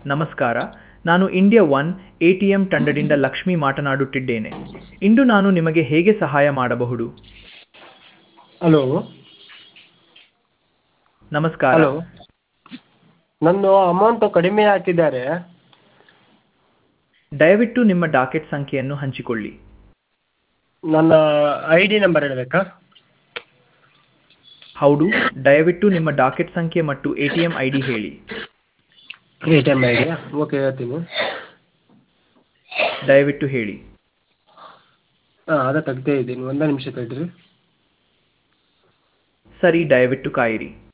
ನಮಸ್ಕಾರ ನಾನು India one A T M ತಂಡದಿಂದ ಲಕ್ಷ್ಮಿ ಮಾತನಾಡುತ್ತಿದ್ದೇನೆ ಇಂದು ನಾನು ನಿಮಗೆ ಹೇಗೆ ಸಹಾಯ ಮಾಡಬಹುದು ಹಲೋ ನಮಸ್ಕಾರ ಹಲೋ ನಂದು ಅಮೌಂಟು ಕಡಿಮೆ ಹಾಕಿದ್ದಾರೆ ದಯವಿಟ್ಟು ನಿಮ್ಮ ಡಾಕೆಟ್ ಸಂಖ್ಯೆಯನ್ನು ಹಂಚಿಕೊಳ್ಳಿ ನನ್ನ ಐ ಡಿ ನಂಬರ್ ಹೇಳಬೇಕಾ ಹೌದು ದಯವಿಟ್ಟು ನಿಮ್ಮ ಡಾಕೆಟ್ ಸಂಖ್ಯೆ ಮತ್ತು A T M I D ಹೇಳಿ ಎ ಟಿ ಎಮ್ ಐ ಡಿಯಾ ಓಕೆ ಹೇಳ್ತೀನಿ ದಯವಿಟ್ಟು ಹೇಳಿ ಹಾಂ ಅದೇ ತೆಗ್ದೇ ಇದ್ದೀನಿ ಒಂದೇ ನಿಮಿಷ ತಡೀರಿ ಸರಿ ದಯವಿಟ್ಟು ಕಾಯಿರಿ